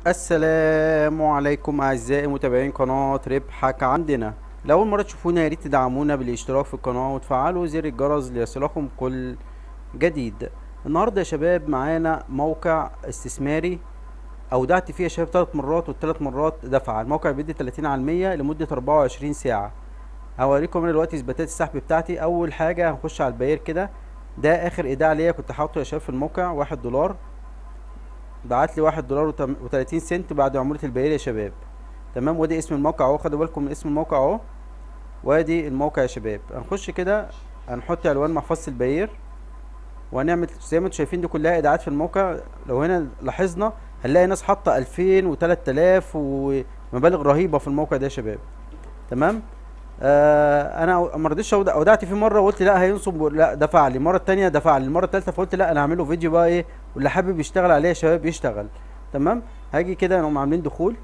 السلام عليكم اعزائي متابعين قناة ربحك عندنا لأول مرة تشوفونا يا ريت تدعمونا بالاشتراك في القناة وتفعلوا زر الجرس ليصلكم كل جديد النهاردة يا شباب معانا موقع استثماري اودعت فيه يا شباب ثلاث مرات والثلاث مرات دفع الموقع بيدي 30 على المية لمدة 24 ساعة هوريكم انا دلوقتي اثباتات السحب بتاعتي اول حاجة هنخش على البير كده ده اخر ايداع ليا كنت حاطه يا شباب في الموقع واحد دولار بعت لي واحد دولار وتلاتين سنت بعد عمولة البيع يا شباب تمام وادي اسم الموقع اهو خدوا بالكم من اسم الموقع اهو وادي الموقع يا شباب هنخش كده هنحط عنوان محفظة البير وهنعمل زي ما انتم شايفين دي كلها ايداعات في الموقع لو هنا لاحظنا هنلاقي ناس حاطه الفين وتلات الاف ومبالغ رهيبه في الموقع ده يا شباب تمام آه انا ما رضيتش اودعت فيه مره وقلت لا هينصب لا دفع لي المره الثانيه دفع لي المره الثالثه فقلت لا انا هعمل له فيديو بقى ايه واللي حابب يشتغل عليه يا شباب يشتغل تمام هاجي كده نقوم عاملين دخول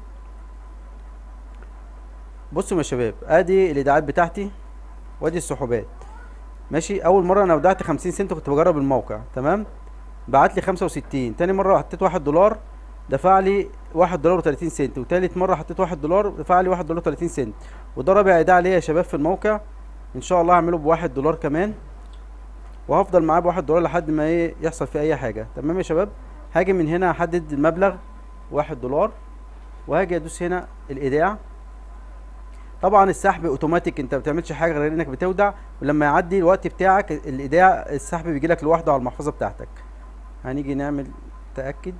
بصوا يا شباب ادي الايداعات بتاعتي وادي السحوبات ماشي اول مره انا ودعت 50 سنت كنت بجرب الموقع تمام بعت لي 65 تاني مره حطيت واحد دولار دفع لي واحد دولار وتلاتين سنت وتالت مرة حطيت واحد دولار دفع لي واحد دولار وتلاتين سنت وده رابع ايداع ليا يا شباب في الموقع ان شاء الله هعمله بواحد دولار كمان وهفضل معاه بواحد دولار لحد ما ايه يحصل فيه اي حاجة تمام يا شباب هاجي من هنا احدد المبلغ واحد دولار وهاجي ادوس هنا الايداع طبعا السحب اوتوماتيك انت ما بتعملش حاجه غير انك بتودع ولما يعدي الوقت بتاعك الايداع السحب بيجي لك لوحده على المحفظه بتاعتك هنيجي نعمل تاكد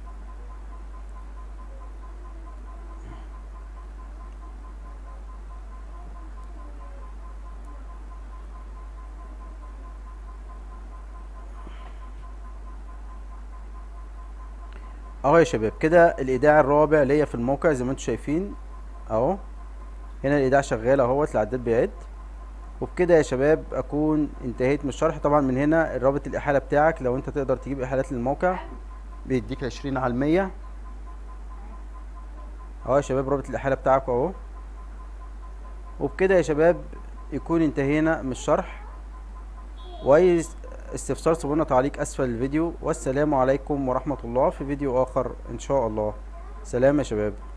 اهو يا شباب كده الايداع الرابع ليا في الموقع زي ما انتم شايفين اهو هنا الايداع شغال اهوت العداد بيعد وبكده يا شباب اكون انتهيت من الشرح طبعا من هنا الرابط الاحاله بتاعك لو انت تقدر تجيب احالات للموقع بيديك عشرين على المية اهو يا شباب رابط الاحاله بتاعك اهو وبكده يا شباب يكون انتهينا من الشرح واي استفسار سيبونا تعليق اسفل الفيديو والسلام عليكم ورحمة الله في فيديو اخر ان شاء الله سلام يا شباب